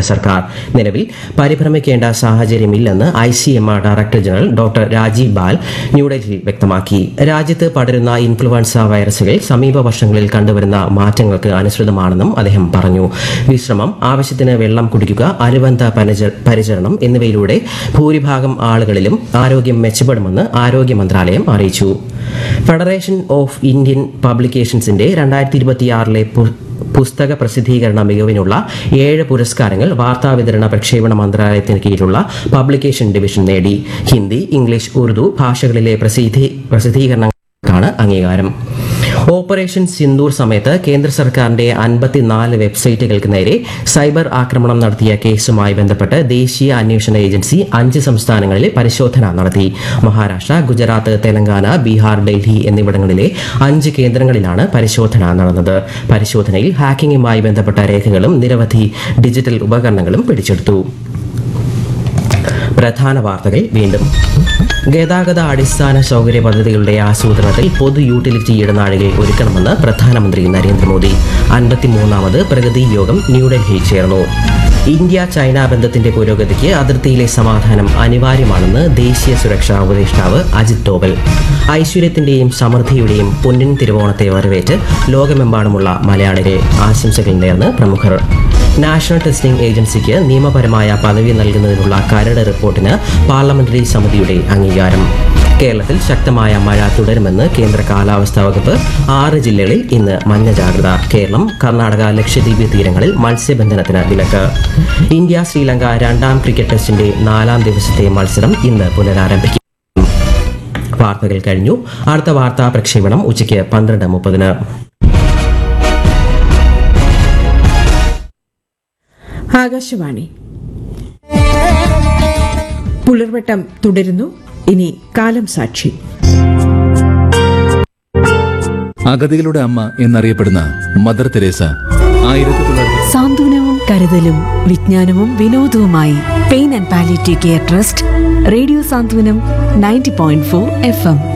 സർക്കാർ നിലവിൽ പരിഭ്രമിക്കേണ്ട സാഹചര്യമില്ലെന്ന് I C M R director general doctor Rajiv Bahl ന്യൂഡൽഹിയിൽ വ്യക്തമാക്കി രാജ്യത്ത് പടരുന്ന ഇൻഫ്ലുവൻസ വൈറസുകൾ സമീപ വർഷങ്ങളിൽ കണ്ടുവരുന്ന മാറ്റങ്ങൾക്ക് അനുസൃതമാണെന്നും അദ്ദേഹം പറഞ്ഞു വിശ്രമം ആവശ്യത്തിന് വെള്ളം കുടിക്കുക അനുബന്ധ പരിച- പരിചരണം എന്നിവയിലൂടെ ഭൂരിഭാഗം ആളുകളിലും ആരോഗ്യം മെച്ചപ്പെടുമെന്ന് ആരോഗ്യ മന്ത്രാലയം അറിയിച്ചു ഫെഡറേഷൻ ഓഫ് ഇന്ത്യൻ പബ്ലിക്കേഷൻസിന്റെ രണ്ടായിരത്തി ഇരുപത്തിയാറിലെ പുസ്തക പ്രസിദ്ധീകരണ മികവിനുള്ള ഏഴ് പുരസ്കാരങ്ങൾ വാർത്താവിതരണ പ്രക്ഷേപണ മന്ത്രാലയത്തിന് കീഴിലുള്ള പബ്ലിക്കേഷൻ ഡിവിഷൻ നേടി ഹിന്ദി ഇംഗ്ലീഷ് ഉറുദു ഭാഷകളിലെ പ്രസിദ്ധീ പ്രസിദ്ധീകരണങ്ങൾക്കാണ് അംഗീകാരം ഓപ്പറേഷൻ സിന്ദൂർ സമയത്ത് കേന്ദ്ര സർക്കാരിന്റെ അൻപത്തിനാല് വെബ്സൈറ്റുകൾക്ക് നേരെ സൈബർ ആക്രമണം നടത്തിയ കേസുമായി ബന്ധപ്പെട്ട് ദേശീയ അന്വേഷണ ഏജൻസി അഞ്ച് സംസ്ഥാനങ്ങളിൽ പരിശോധന നടത്തി മഹാരാഷ്ട്ര ഗുജറാത്ത് തെലങ്കാന ബീഹാർ ഡൽഹി എന്നിവിടങ്ങളിലെ അഞ്ച് കേന്ദ്രങ്ങളിലാണ് പരിശോധന നടന്നത് പരിശോധനയിൽ ഹാക്കിംഗുമായി ബന്ധപ്പെട്ട രേഖകളും നിരവധി ഡിജിറ്റൽ ഉപകരണങ്ങളും പിടിച്ചെടുത്തു പ്രധാന വാർത്തകൾ വീണ്ടും ഗതാഗത അടിസ്ഥാന സൗകര്യ പദ്ധതികളുടെ ആസൂത്രണത്തിൽ പൊതു യൂട്ടിലിറ്റി ഇടനാഴികൾ ഒരുക്കണമെന്ന് പ്രധാനമന്ത്രി നരേന്ദ്രമോദി അൻപത്തിമൂന്നാമത് പ്രഗതി യോഗം ന്യൂഡൽഹിയിൽ ചേർന്നു ഇന്ത്യ ചൈന ബന്ധത്തിന്റെ പുരോഗതിക്ക് അതിർത്തിയിലെ സമാധാനം അനിവാര്യമാണെന്ന് ദേശീയ സുരക്ഷാ ഉപദേഷ്ടാവ് അജിത് ഡോവൽ ഐശ്വര്യത്തിന്റെയും സമൃദ്ധിയുടെയും പൊന്നിൻ തിരുവോണത്തെ വരവേറ്റ് ലോകമെമ്പാടുമുള്ള മലയാളികൾ ആശംസകൾ നേർന്ന് പ്രമുഖർ നാഷണൽ ടെസ്റ്റിംഗ് ഏജൻസിക്ക് നിയമപരമായ പദവി നൽകുന്നതിനുള്ള കരട് റിപ്പോർട്ടിന് പാർലമെന്ററി സമിതിയുടെ അംഗീകാരം കേരളത്തിൽ ശക്തമായ മഴ തുടരുമെന്ന് കേന്ദ്ര കാലാവസ്ഥാ വകുപ്പ് ആറ് ജില്ലകളിൽ ഇന്ന് മഞ്ഞ ജാഗ്രത കേരളം കർണാടക ലക്ഷദ്വീപ് തീരങ്ങളിൽ മത്സ്യബന്ധനത്തിന് വിലക്ക് ഇന്ത്യ ശ്രീലങ്ക രണ്ടാം ക്രിക്കറ്റ് ടെസ്റ്റിന്റെ നാലാം ദിവസത്തെ മത്സരം ഇന്ന് പുനരാരംഭിക്കും വാർത്തകൾ കഴിഞ്ഞു അടുത്ത വാർത്താ പ്രക്ഷേപണം ഉച്ചയ്ക്ക് പന്ത്രണ്ട് മുപ്പതിന് ആകാശവാണി പുലർവട്ടം തുടരുന്നു ഇനി കാലം സാക്ഷി അഗതികളുടെ അമ്മ എന്നറിയപ്പെടുന്ന മദർ തെരേസ ആയിരത്തി തൊള്ളായിരത്തി സാന്ത്വനവും കരുതലും വിജ്ഞാനവും വിനോദവുമായി pain and palliative care trust radio Santhwanam ninety point four F M